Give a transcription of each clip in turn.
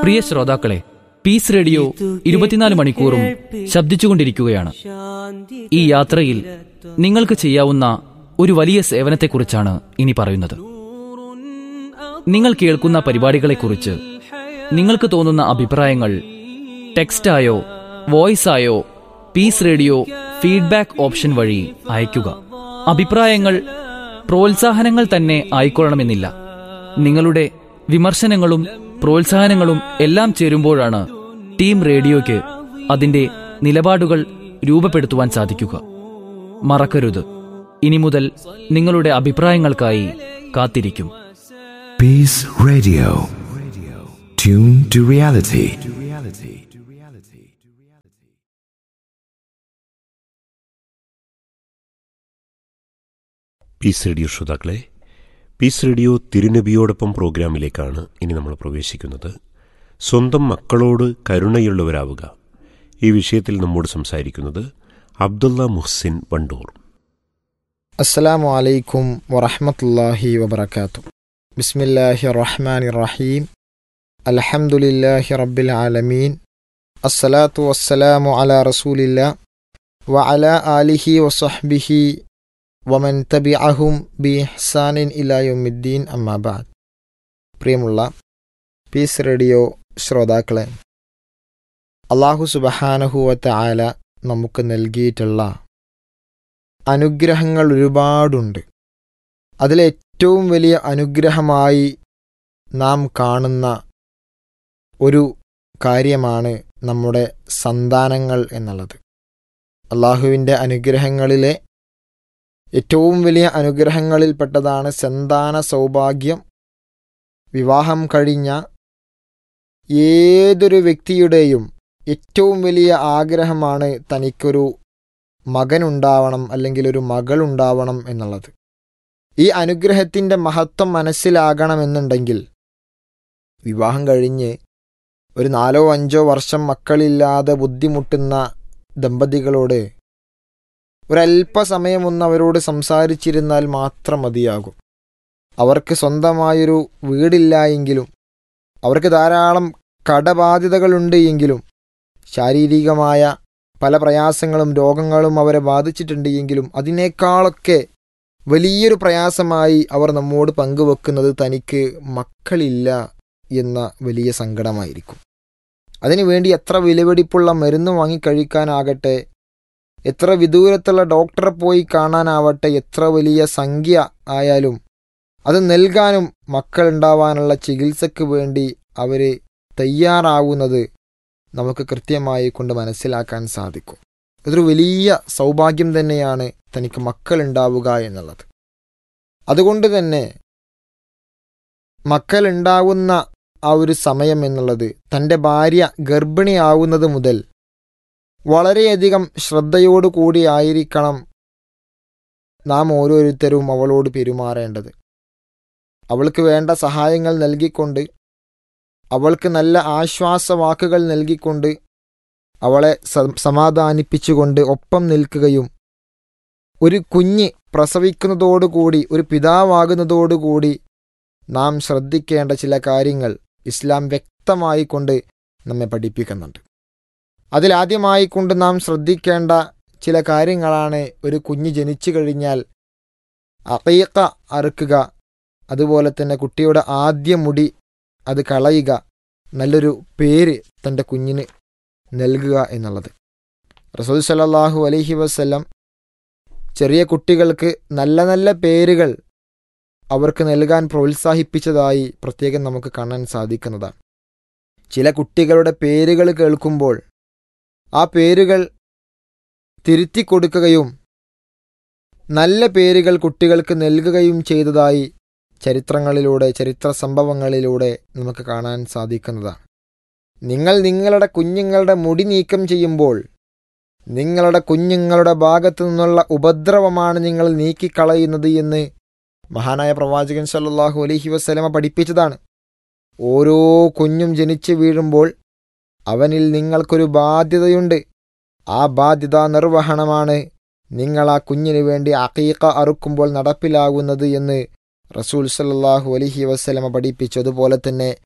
പ്രിയ ശ്രോതാക്കളെ peace radio ഇരുപത്തിനാല് മണിക്കൂറും ശബ്ദിച്ചുകൊണ്ടിരിക്കുകയാണ് ഈ യാത്രയിൽ നിങ്ങൾക്ക് ചെയ്യാവുന്ന ഒരു വലിയ സേവനത്തെക്കുറിച്ചാണ് ഇനി പറയുന്നത് നിങ്ങൾ കേൾക്കുന്ന പരിപാടികളെക്കുറിച്ച് നിങ്ങൾക്ക് തോന്നുന്ന അഭിപ്രായങ്ങൾ ടെക്സ്റ്റായോ വോയിസായോ പീസ് റേഡിയോ ഫീഡ്ബാക്ക് ഓപ്ഷൻ വഴി അയയ്ക്കുക അഭിപ്രായങ്ങൾ പ്രോത്സാഹനങ്ങൾ തന്നെ ആയിക്കൊള്ളണമെന്നില്ല നിങ്ങളുടെ വിമർശനങ്ങളും പ്രോത്സാഹനങ്ങളും എല്ലാം ചേരുമ്പോഴാണ് ടീം റേഡിയോയ്ക്ക് അതിന്റെ നിലപാടുകൾ രൂപപ്പെടുത്തുവാൻ സാധിക്കുക മറക്കരുത് ഇനി മുതൽ നിങ്ങളുടെ അഭിപ്രായങ്ങൾക്കായി കാത്തിരിക്കും Peace Radio. Tune to reality. Peace radio ശ്രോതാക്കളെ പീസ് റേഡിയോ തിരുനബിയോടൊപ്പം പ്രോഗ്രാമിലേക്കാണ് ഇനി നമ്മൾ പ്രവേശിക്കുന്നത് സ്വന്തം മക്കളോട് കരുണയുള്ളവരാവുക ഈ വിഷയത്തിൽ നമ്മോട് സംസാരിക്കുന്നത് അബ്ദുള്ള മുഹ്സിൻ വണ്ടൂർ അസ്സലാമു അലൈക്കും വറഹ്മത്തുള്ളാഹി വബറകാതുഹു ബിസ്മില്ലാഹി റഹ്മാനി റഹീം അൽഹംദുലില്ലാഹി റബ്ബിൽ ആലമീൻ അസ്സലാത്തു വസ്സലാമു അലാ റസൂലില്ലാ വഅലാ ആലിഹി വസഹ്ബിഹി വമൻ തബിഅഹും ബി ഇഹ്സാനിൻ ഇലാ യൗമിദ്ദീൻ അമ്മാ ബഅദ് പ്രിയമുള്ള പീസ് റേഡിയോ ശ്രോതാക്കളെ അള്ളാഹു സുബഹാനഹു വതആല നമുക്ക് നൽകിയിട്ടുള്ള അനുഗ്രഹങ്ങൾ ഒരുപാടുണ്ട് അതിലേറ്റവും വലിയ അനുഗ്രഹമായി നാം കാണുന്ന ഒരു കാര്യമാണ് നമ്മുടെ സന്താനങ്ങൾ എന്നുള്ളത് അള്ളാഹുവിൻ്റെ അനുഗ്രഹങ്ങളിലെ ഏറ്റവും വലിയ അനുഗ്രഹങ്ങളിൽപ്പെട്ടതാണ് സന്താന സൗഭാഗ്യം വിവാഹം കഴിഞ്ഞ ഏതൊരു വ്യക്തിയുടെയും ഏറ്റവും വലിയ ആഗ്രഹമാണ് തനിക്കൊരു മകനുണ്ടാവണം അല്ലെങ്കിൽ ഒരു മകളുണ്ടാവണം എന്നുള്ളത് ഈ അനുഗ്രഹത്തിൻ്റെ മഹത്വം മനസ്സിലാകണമെന്നുണ്ടെങ്കിൽ വിവാഹം കഴിഞ്ഞ് ഒരു നാലോ അഞ്ചോ വർഷം മക്കളില്ലാതെ ബുദ്ധിമുട്ടുന്ന ദമ്പതികളോട് ഒരല്പസമയം ഒന്ന് അവരോട് സംസാരിച്ചിരുന്നാൽ മാത്രം മതിയാകും അവർക്ക് സ്വന്തമായൊരു വീടില്ല എങ്കിലും അവർക്ക് ധാരാളം കടബാധ്യതകളുണ്ട് എങ്കിലും ശാരീരികമായ പല പ്രയാസങ്ങളും രോഗങ്ങളും അവരെ ബാധിച്ചിട്ടുണ്ട് എങ്കിലും അതിനേക്കാളൊക്കെ വലിയൊരു പ്രയാസമായി അവർ നമ്മോട് പങ്കുവെക്കുന്നത് തനിക്ക് മക്കളില്ല എന്ന വലിയ സങ്കടമായിരിക്കും അതിനുവേണ്ടി എത്ര വിലപിടിപ്പുള്ള മരുന്ന് വാങ്ങിക്കഴിക്കാനാകട്ടെ എത്ര വിദൂരത്തുള്ള ഡോക്ടറെ പോയി കാണാനാവട്ടെ എത്ര വലിയ സംഖ്യ ആയാലും അത് നൽകാനും മക്കളുണ്ടാവാനുള്ള ചികിത്സയ്ക്ക് വേണ്ടി അവർ തയ്യാറാവുന്നത് നമുക്ക് കൃത്യമായി കൊണ്ട് മനസ്സിലാക്കാൻ സാധിക്കും ഇതൊരു വലിയ സൗഭാഗ്യം തന്നെയാണ് തനിക്ക് മക്കളുണ്ടാവുക എന്നുള്ളത് അതുകൊണ്ട് തന്നെ മക്കളുണ്ടാവുന്ന ആ ഒരു സമയം എന്നുള്ളത് തൻ്റെ ഭാര്യ ഗർഭിണിയാവുന്നത് മുതൽ വളരെയധികം ശ്രദ്ധയോടു കൂടി ആയിരിക്കണം നാം ഓരോരുത്തരും അവളോട് പെരുമാറേണ്ടത് അവൾക്ക് വേണ്ട സഹായങ്ങൾ നൽകിക്കൊണ്ട് അവൾക്ക് നല്ല ആശ്വാസവാക്കുകൾ നൽകിക്കൊണ്ട് അവളെ സമാധാനിപ്പിച്ചുകൊണ്ട് ഒപ്പം നിൽക്കുകയും ഒരു കുഞ്ഞ് പ്രസവിക്കുന്നതോടുകൂടി ഒരു പിതാവാകുന്നതോടുകൂടി നാം ശ്രദ്ധിക്കേണ്ട ചില കാര്യങ്ങൾ ഇസ്ലാം വ്യക്തമായി കൊണ്ട് നമ്മെ പഠിപ്പിക്കുന്നുണ്ട് അതിലാദ്യമായി കൊണ്ട് നാം ശ്രദ്ധിക്കേണ്ട ചില കാര്യങ്ങളാണ് ഒരു കുഞ്ഞ് ജനിച്ചു കഴിഞ്ഞാൽ അക്കീക്ക അറുക്കുക അതുപോലെ തന്നെ കുട്ടിയുടെ ആദ്യ മുടി അത് കളയുക നല്ലൊരു പേര് തൻ്റെ കുഞ്ഞിന് നൽകുക എന്നുള്ളത് റസൂൽ സലാഹു അലഹി വസ്ല്ലം ചെറിയ കുട്ടികൾക്ക് നല്ല നല്ല പേരുകൾ അവർക്ക് നൽകാൻ പ്രോത്സാഹിപ്പിച്ചതായി പ്രത്യേകം നമുക്ക് കാണാൻ സാധിക്കുന്നതാണ് ചില കുട്ടികളുടെ പേരുകൾ കേൾക്കുമ്പോൾ ആ പേരുകൾ തിരുത്തി കൊടുക്കുകയും നല്ല പേരുകൾ കുട്ടികൾക്ക് നൽകുകയും ചെയ്തതായി ചരിത്രങ്ങളിലൂടെ ചരിത്ര സംഭവങ്ങളിലൂടെ നമുക്ക് കാണാൻ സാധിക്കുന്നതാണ് നിങ്ങൾ നിങ്ങളുടെ കുഞ്ഞുങ്ങളുടെ മുടി നീക്കം ചെയ്യുമ്പോൾ നിങ്ങളുടെ കുഞ്ഞുങ്ങളുടെ ഭാഗത്തു നിന്നുള്ള ഉപദ്രവമാണ് നിങ്ങൾ നീക്കിക്കളയുന്നത് എന്ന് മഹാനായ പ്രവാചകൻ സല്ലാഹു അലഹി വസ്സലമ പഠിപ്പിച്ചതാണ് ഓരോ കുഞ്ഞും ജനിച്ചു വീഴുമ്പോൾ അവനിൽ നിങ്ങൾക്കൊരു ബാധ്യതയുണ്ട് ആ ബാധ്യതാ നിർവഹണമാണ് നിങ്ങൾ ആ കുഞ്ഞിന് വേണ്ടി അക്കീക്ക അറുക്കുമ്പോൾ നടപ്പിലാകുന്നത് എന്ന് റസൂൽ സല്ലാഹു അലഹി വസ്ലമ പഠിപ്പിച്ചു അതുപോലെ തന്നെ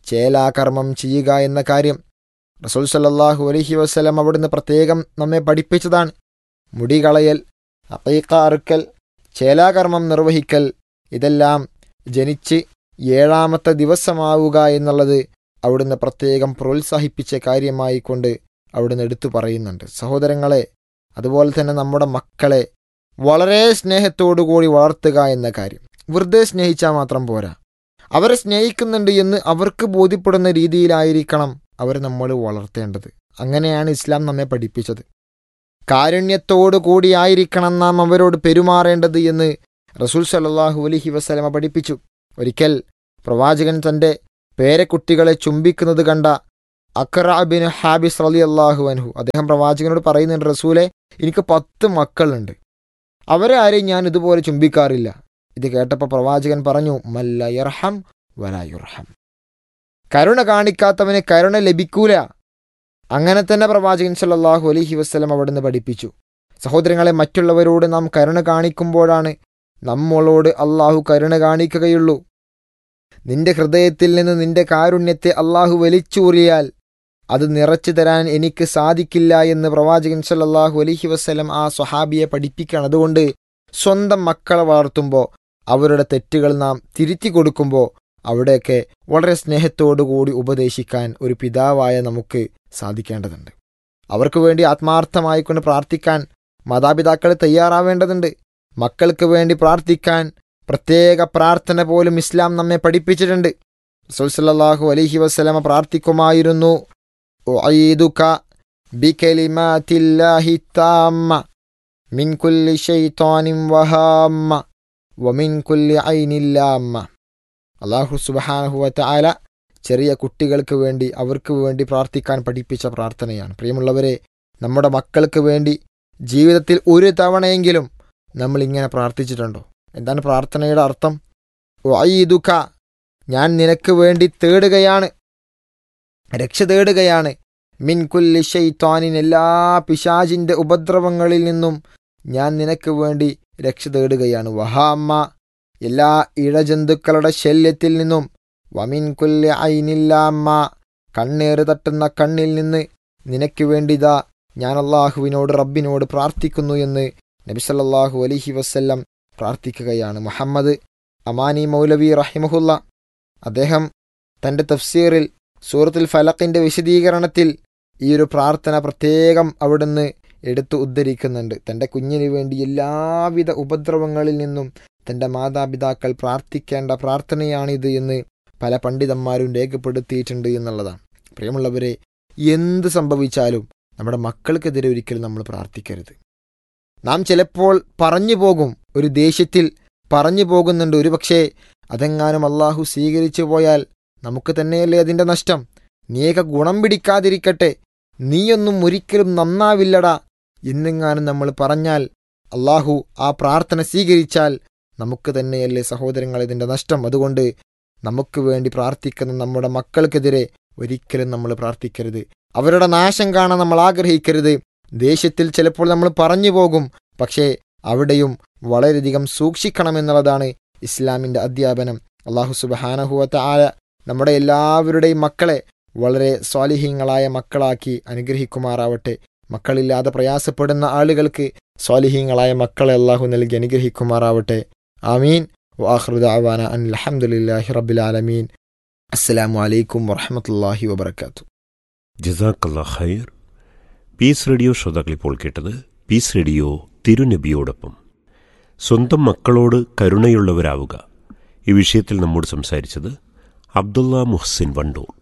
ചേലാകർമ്മം ചെയ്യുക എന്ന കാര്യം റസൂൽ സല്ലല്ലാഹു അലൈഹി വസ്ലം അവിടുന്ന് പ്രത്യേകം നമ്മെ പഠിപ്പിച്ചതാണ് മുടി കളയൽ അക്കീക്ക അറുക്കൽ ചേലാകർമ്മം നിർവഹിക്കൽ ഇതെല്ലാം ജനിച്ച് ഏഴാമത്തെ ദിവസമാവുക എന്നുള്ളത് അവിടുന്ന് പ്രത്യേകം പ്രോത്സാഹിപ്പിച്ച കാര്യമായി കൊണ്ട് അവിടുന്ന് എടുത്തു പറയുന്നുണ്ട് സഹോദരങ്ങളെ അതുപോലെ തന്നെ നമ്മുടെ മക്കളെ വളരെ സ്നേഹത്തോടു കൂടി വളർത്തുക എന്ന കാര്യം വെറുതെ സ്നേഹിച്ചാൽ മാത്രം പോരാ അവരെ സ്നേഹിക്കുന്നുണ്ട് എന്ന് അവർക്ക് ബോധ്യപ്പെടുന്ന രീതിയിലായിരിക്കണം അവരെ നമ്മൾ വളർത്തേണ്ടത് അങ്ങനെയാണ് ഇസ്ലാം നമ്മെ പഠിപ്പിച്ചത് കാരുണ്യത്തോടു കൂടിയായിരിക്കണം നാം അവരോട് പെരുമാറേണ്ടത് എന്ന് റസൂൽ സല്ലാഹു അലഹി വസ്ലമ പഠിപ്പിച്ചു ഒരിക്കൽ പ്രവാചകൻ തൻ്റെ പേരക്കുട്ടികളെ ചുംബിക്കുന്നത് കണ്ട അക്രാബിൻ ഹാബിസ് അലി അള്ളാഹു അൻഹു അദ്ദേഹം പ്രവാചകനോട് പറയുന്നുണ്ട് റസൂലെ എനിക്ക് പത്ത് മക്കളുണ്ട് അവരെ ആരെയും ഞാൻ ഇതുപോലെ ചുംബിക്കാറില്ല ഇത് കേട്ടപ്പോൾ പ്രവാചകൻ പറഞ്ഞു മല്ല യർഹം വലായുർഹം കരുണ കാണിക്കാത്തവന് കരുണ ലഭിക്കൂല അങ്ങനെ തന്നെ പ്രവാചകൻ സല്ലല്ലാഹു അലൈഹി വസ്ലം അവിടുന്ന് പഠിപ്പിച്ചു സഹോദരങ്ങളെ മറ്റുള്ളവരോട് നാം കരുണ കാണിക്കുമ്പോഴാണ് നമ്മളോട് അള്ളാഹു കരുണ കാണിക്കുകയുള്ളൂ നിന്റെ ഹൃദയത്തിൽ നിന്ന് നിന്റെ കാരുണ്യത്തെ അള്ളാഹു വലിച്ചൂറിയാൽ അത് നിറച്ചു തരാൻ എനിക്ക് സാധിക്കില്ല എന്ന് പ്രവാചകൻ സല്ലല്ലാഹു അലൈഹി വസ്ലം ആ സ്വഹാബിയെ പഠിപ്പിക്കുകയാണ് അതുകൊണ്ട് സ്വന്തം മക്കളെ വളർത്തുമ്പോൾ അവരുടെ തെറ്റുകൾ നാം തിരുത്തി കൊടുക്കുമ്പോൾ അവിടെയൊക്കെ വളരെ സ്നേഹത്തോടു കൂടി ഉപദേശിക്കാൻ ഒരു പിതാവായ നമുക്ക് സാധിക്കേണ്ടതുണ്ട് അവർക്ക് വേണ്ടി ആത്മാർത്ഥമായിക്കൊണ്ട് പ്രാർത്ഥിക്കാൻ മാതാപിതാക്കൾ തയ്യാറാവേണ്ടതുണ്ട് മക്കൾക്ക് വേണ്ടി പ്രാർത്ഥിക്കാൻ പ്രത്യേക പ്രാർത്ഥന പോലും ഇസ്ലാം നമ്മെ പഠിപ്പിച്ചിട്ടുണ്ട് സുൽസലാഹു അലഹി വസ്ലമ പ്രാർത്ഥിക്കുമായിരുന്നു ഉഈദുക ബികലിമാതില്ലാഹി താമ്മ മിൻ കുല്ലി ഷൈത്താനിൻ വഹാമ്മ വമിൻ കുല്ലി ഐനില്ലാമ്മ അള്ളാഹു സുബഹാനഹു വതആല ചെറിയ കുട്ടികൾക്ക് വേണ്ടി അവർക്ക് വേണ്ടി പ്രാർത്ഥിക്കാൻ പഠിപ്പിച്ച പ്രാർത്ഥനയാണ് പ്രിയമുള്ളവരെ നമ്മുടെ മക്കൾക്ക് വേണ്ടി ജീവിതത്തിൽ ഒരു തവണയെങ്കിലും നമ്മൾ ഇങ്ങനെ പ്രാർത്ഥിച്ചിട്ടുണ്ടോ എന്താണ് പ്രാർത്ഥനയുടെ അർത്ഥം വൈദുക ഞാൻ നിനക്ക് വേണ്ടി തേടുകയാണ് രക്ഷ തേടുകയാണ് മിൻ കുല്ലി ഷെയ്ത്താനിൻ എല്ലാ പിശാജിന്റെ ഉപദ്രവങ്ങളിൽ നിന്നും ഞാൻ നിനക്ക് വേണ്ടി രക്ഷ തേടുകയാണ് വഹാമ്മ എല്ലാ ഇഴജന്തുക്കളുടെ ശല്യത്തിൽ നിന്നും വമിൻ കുല്ലി ഐനില്ലാമ്മ കണ്ണേറ് തട്ടുന്ന കണ്ണിൽ നിന്ന് നിനക്ക് വേണ്ടിതാ ഞാൻ അള്ളാഹുവിനോട് റബ്ബിനോട് പ്രാർത്ഥിക്കുന്നു എന്ന് നബിസല്ലാഹു അലഹി വസ്ല്ലം പ്രാർത്ഥിക്കുകയാണ് മുഹമ്മദ് അമാനി മൗലവി റഹിമഹുല്ല അദ്ദേഹം തൻ്റെ തഫ്സീറിൽ സൂറത്തുൽ ഫലഖിൻ്റെ വിശദീകരണത്തിൽ ഈ ഒരു പ്രാർത്ഥന പ്രത്യേകം അവിടുന്ന് എടുത്തു ഉദ്ധരിക്കുന്നുണ്ട് തൻ്റെ കുഞ്ഞിന് വേണ്ടി എല്ലാവിധ ഉപദ്രവങ്ങളിൽ നിന്നും തൻ്റെ മാതാപിതാക്കൾ പ്രാർത്ഥിക്കേണ്ട പ്രാർത്ഥനയാണിത് എന്ന് പല പണ്ഡിതന്മാരും രേഖപ്പെടുത്തിയിട്ടുണ്ട് എന്നുള്ളതാണ് പ്രിയമുള്ളവരെ എന്ത് സംഭവിച്ചാലും നമ്മുടെ മക്കൾക്കെതിരെ ഒരിക്കലും നമ്മൾ പ്രാർത്ഥിക്കരുത് നാം ചിലപ്പോൾ പറഞ്ഞു പോകും ഒരു ദേഷ്യത്തിൽ പറഞ്ഞു പോകുന്നുണ്ട് ഒരുപക്ഷേ അതെങ്ങാനും അള്ളാഹു സ്വീകരിച്ചു പോയാൽ നമുക്ക് തന്നെയല്ലേ അതിൻ്റെ നഷ്ടം നീയൊക്കെ ഗുണം പിടിക്കാതിരിക്കട്ടെ നീയൊന്നും ഒരിക്കലും നന്നാവില്ലടാ എന്നെങ്ങാനും നമ്മൾ പറഞ്ഞാൽ അള്ളാഹു ആ പ്രാർത്ഥന സ്വീകരിച്ചാൽ നമുക്ക് തന്നെയല്ലേ സഹോദരങ്ങൾ ഇതിൻ്റെ നഷ്ടം അതുകൊണ്ട് നമുക്ക് വേണ്ടി പ്രാർത്ഥിക്കുന്ന നമ്മുടെ മക്കൾക്കെതിരെ ഒരിക്കലും നമ്മൾ പ്രാർത്ഥിക്കരുത് അവരുടെ നാശം കാണാൻ നമ്മൾ ആഗ്രഹിക്കരുത് ദേഷ്യത്തിൽ ചിലപ്പോൾ നമ്മൾ പറഞ്ഞു പോകും പക്ഷേ അവിടെയും വളരെയധികം സൂക്ഷിക്കണമെന്നുള്ളതാണ് ഇസ്ലാമിൻ്റെ അധ്യാപനം അള്ളാഹു സുബഹാനഹുവത്ത ആയ നമ്മുടെ എല്ലാവരുടെയും മക്കളെ വളരെ സ്വാലിഹീങ്ങളായ മക്കളാക്കി അനുഗ്രഹിക്കുമാറാവട്ടെ മക്കളില്ലാതെ പ്രയാസപ്പെടുന്ന ആളുകൾക്ക് സ്വാലിഹീങ്ങളായ മക്കളെ അള്ളാഹു നൽകി അനുഗ്രഹിക്കുമാറാവട്ടെ ആമീൻ വാഹൃദ അവാന അൻ അലഹമുല്ലാഹി റബ്ബിൽ ആലമീൻ അസ്സലാമു അലൈക്കും വറഹമത്തല്ലാഹി വബർക്കാത്തു ജസാക്കല്ലാ ഖൈർ പീസ് റേഡിയോ ശ്രോതാക്കൾ ഇപ്പോൾ കേട്ടത് പീസ് റേഡിയോ തിരുനബിയോടൊപ്പം സ്വന്തം മക്കളോട് കരുണയുള്ളവരാവുക ഈ വിഷയത്തിൽ നമ്മോട് സംസാരിച്ചത് അബ്ദുള്ള മുഹ്സിൻ വണ്ടൂർ